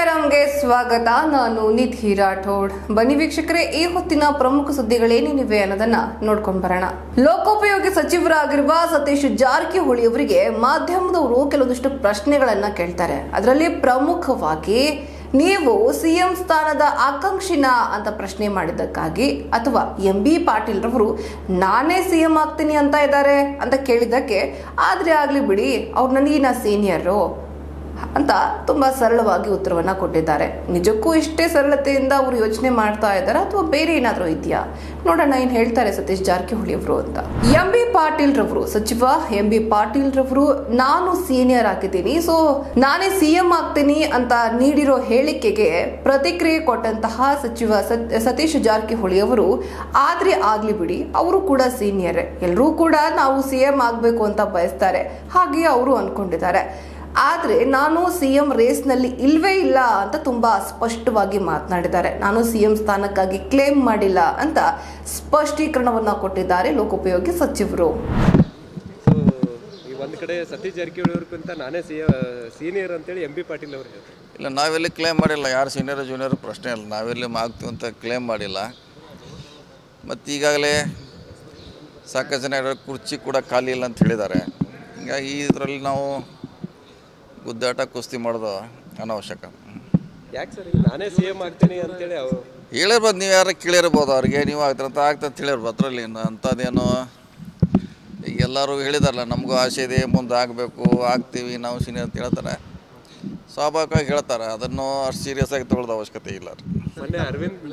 ನಮಸ್ಕಾರಂಗೆ ಸ್ವಾಗತ ನಾನು ನಿಧಿ ರಾಠೋಡ್ ಬನ್ನಿ ವೀಕ್ಷಕರೇ ಈ ಹೊತ್ತಿನ ಪ್ರಮುಖ ಸುದ್ದಿಗಳೇನೇನಿವೆ ಅನ್ನೋದನ್ನ ನೋಡ್ಕೊಂಡ್ ಬರೋಣ ಲೋಕೋಪಯೋಗಿ ಸಚಿವರಾಗಿರುವ ಸತೀಶ್ ಜಾರಕಿಹೊಳಿ ಅವರಿಗೆ ಮಾಧ್ಯಮದವರು ಕೆಲವೊಂದಿಷ್ಟು ಪ್ರಶ್ನೆಗಳನ್ನ ಕೇಳ್ತಾರೆ ಅದರಲ್ಲಿ ಪ್ರಮುಖವಾಗಿ ನೀವು ಸಿಎಂ ಸ್ಥಾನದ ಆಕಾಂಕ್ಷಿನ ಅಂತ ಪ್ರಶ್ನೆ ಮಾಡಿದ್ದಕ್ಕಾಗಿ ಅಥವಾ ಎಂ ಬಿ ಪಾಟೀಲ್ ರವರು ನಾನೇ ಸಿಎಂ ಆಗ್ತೀನಿ ಅಂತ ಇದ್ದಾರೆ ಅಂತ ಕೇಳಿದ್ದಕ್ಕೆ ಆದ್ರೆ ಆಗ್ಲಿ ಬಿಡಿ ಅವ್ರು ನನಗಿನ ಸೀನಿಯರು ಅಂತ ತುಂಬಾ ಸರಳವಾಗಿ ಉತ್ತರವನ್ನ ಕೊಟ್ಟಿದ್ದಾರೆ ನಿಜಕ್ಕೂ ಇಷ್ಟೇ ಸರಳತೆಯಿಂದ ಅವರು ಯೋಚನೆ ಮಾಡ್ತಾ ಇದ್ದಾರೆ ಅಥವಾ ಬೇರೆ ಏನಾದರೂ ಇದೆಯಾ ನೋಡೋಣ ಏನ್ ಹೇಳ್ತಾರೆ ಸತೀಶ್ ಜಾರಕಿಹೊಳಿ ಅವರು ಅಂತ ಎಂ ಬಿ ಪಾಟೀಲ್ ರವರು ಸಚಿವ ಎಂ ಬಿ ಪಾಟೀಲ್ ರವರು ನಾನು ಸೀನಿಯರ್ ಆಗಿದ್ದೀನಿ ಸೊ ನಾನೇ ಸಿಎಂ ಆಗ್ತೀನಿ ಅಂತ ನೀಡಿರೋ ಹೇಳಿಕೆಗೆ ಪ್ರತಿಕ್ರಿಯೆ ಕೊಟ್ಟಂತಹ ಸಚಿವ ಸತ್- ಸತೀಶ್ ಜಾರಕಿಹೊಳಿ ಅವರು ಆದ್ರೆ ಆಗ್ಲಿ ಬಿಡಿ ಅವರು ಕೂಡ ಸೀನಿಯರ್ ಎಲ್ಲರೂ ಕೂಡ ನಾವು ಸಿಎಂ ಆಗ್ಬೇಕು ಅಂತ ಬಯಸ್ತಾರೆ ಹಾಗೆ ಅವರು ಅನ್ಕೊಂಡಿದ್ದಾರೆ ಆದ್ರೆ ನಾನು ಸಿಎಂ ರೇಸ್ನಲ್ಲಿ ಇಲ್ವೇ ಇಲ್ಲ ಅಂತ ತುಂಬಾ ಸ್ಪಷ್ಟವಾಗಿ ಮಾತನಾಡಿದ್ದಾರೆ ನಾನು ಸಿಎಂ ಸ್ಥಾನಕ್ಕಾಗಿ ಕ್ಲೇಮ್ ಮಾಡಿಲ್ಲ ಅಂತ ಸ್ಪಷ್ಟೀಕರಣವನ್ನ ಕೊಟ್ಟಿದ್ದಾರೆ ಲೋಕೋಪಯೋಗಿ ಸಚಿವರು ಸೊ ಈ ಒಂದು ಕಡೆ ಸತೀಶ್ ಜಾರಕಿಹೊಳಿ ಅವ್ರಿಗಿಂತ ನಾನೇ ಸಿ ಸೀನಿಯರ್ ಅಂತೇಳಿ ಎಂ ಬಿ ಪಾಟೀಲ್ ಅವರು ಹೇಳ್ತಾರೆ ಇಲ್ಲ ನಾವೆಲ್ಲಿ ಕ್ಲೇಮ್ ಮಾಡಿಲ್ಲ ಯಾರು ಸೀನಿಯರ್ ಜೂನಿಯರ್ ಪ್ರಶ್ನೆ ಇಲ್ಲ ನಾವೆಲ್ಲಿ ಆಗ್ತೀವಿ ಅಂತ ಕ್ಲೇಮ್ ಮಾಡಿಲ್ಲ ಮತ್ತು ಈಗಾಗಲೇ ಸಾಕಷ್ಟು ಜನ ಹೇಳೋ ಕುರ್ಚಿ ಕೂಡ ಖಾಲಿ ಇಲ್ಲ ಅಂತ ಹೇಳಿದ್ದಾರೆ ಹೀಗಾಗಿ ಇದರಲ್ಲಿ ನಾವು ಗುದ್ದಾಟ ಕುಸ್ತಿ ಮಾಡೋದು ಅನಾವಶ್ಯಕ ಯಾಕೆ ಸರ್ ನಾನೇ ಸಿ ಎಂ ಆಗ್ತೀನಿ ಅಂತೇಳಿ ಅವು ಹೇಳಿರ್ಬೋದು ನೀವು ಯಾರು ಕೇಳಿರ್ಬೋದು ಅವ್ರಿಗೆ ನೀವು ಆಗ್ತಾರಂತ ಆಗ್ತಂತ ಹೇಳಿರ್ಬೋದು ಅದರಲ್ಲಿ ಅಂಥದ್ದೇನು ಈಗ ಎಲ್ಲರೂ ಹೇಳಿದಾರಲ್ಲ ನಮಗೂ ಆಸೆ ಇದೆ ಮುಂದೆ ಆಗಬೇಕು ಆಗ್ತೀವಿ ನಾವು ಸೀನಿಯರ್ ಅಂತ ಹೇಳ್ತಾರೆ ಸ್ವಾಭಾವಿಕವಾಗಿ ಹೇಳ್ತಾರೆ ಅದನ್ನು ಅಷ್ಟು ಸೀರಿಯಸ್ ಆಗಿ ತೊಗೊಳ್ಳೋದು ಅವಶ್ಯಕತೆ ಇಲ್ಲ ರೀ ಮೊನ್ನೆ ಅರವಿಂದ್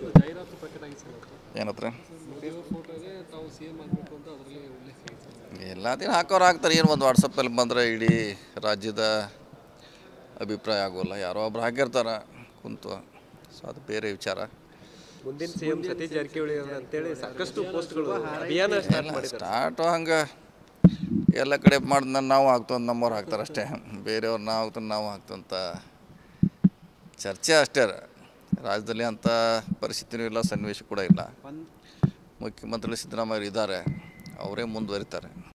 ಏನತ್ರ ಎಲ್ಲದಿನ ಹಾಕೋರು ಹಾಕ್ತಾರೆ ಏನು ಒಂದು ವಾಟ್ಸಪ್ಪಲ್ಲಿ ಬಂದರೆ ಇಡೀ ರಾಜ್ಯದ ಅಭಿಪ್ರಾಯ ಆಗೋಲ್ಲ ಯಾರೋ ಒಬ್ರು ಹಾಕಿರ್ತಾರೆ ಕುಂತು ಸೊ ಅದು ಬೇರೆ ವಿಚಾರ ಮುಂದಿನ ಸಿ ಎಂ ಸತೀಶ್ ಜಾರಕಿಹೊಳಿ ಅವರು ಅಂತೇಳಿ ಸಾಕಷ್ಟು ಪೋಸ್ಟ್ಗಳು ಅಭಿಯಾನ ಸ್ಟಾರ್ಟ್ ಮಾಡಿದ್ದಾರೆ ಸ್ಟಾರ್ಟು ಹಂಗೆ ಎಲ್ಲ ಕಡೆ ಮಾಡಿ ನಾವು ಹಾಕ್ತಂತ ನಮ್ಮವ್ರು ಹಾಕ್ತಾರೆ ಅಷ್ಟೇ ಬೇರೆಯವ್ರು ನಾವು ಹಾಕ್ತಾನೆ ನಾವು ಹಾಕ್ತಂತ ಚರ್ಚೆ ಅಷ್ಟೇ ರಾಜ್ಯದಲ್ಲಿ ಅಂಥ ಪರಿಸ್ಥಿತಿನೂ ಇಲ್ಲ ಸನ್ನಿವೇಶ ಕೂಡ ಇಲ್ಲ ಮುಖ್ಯಮಂತ್ರಿ ಸಿದ್ದರಾಮಯ್ಯ ಇದ್ದಾರೆ ಅವರೇ ಮುಂದುವರಿತಾರೆ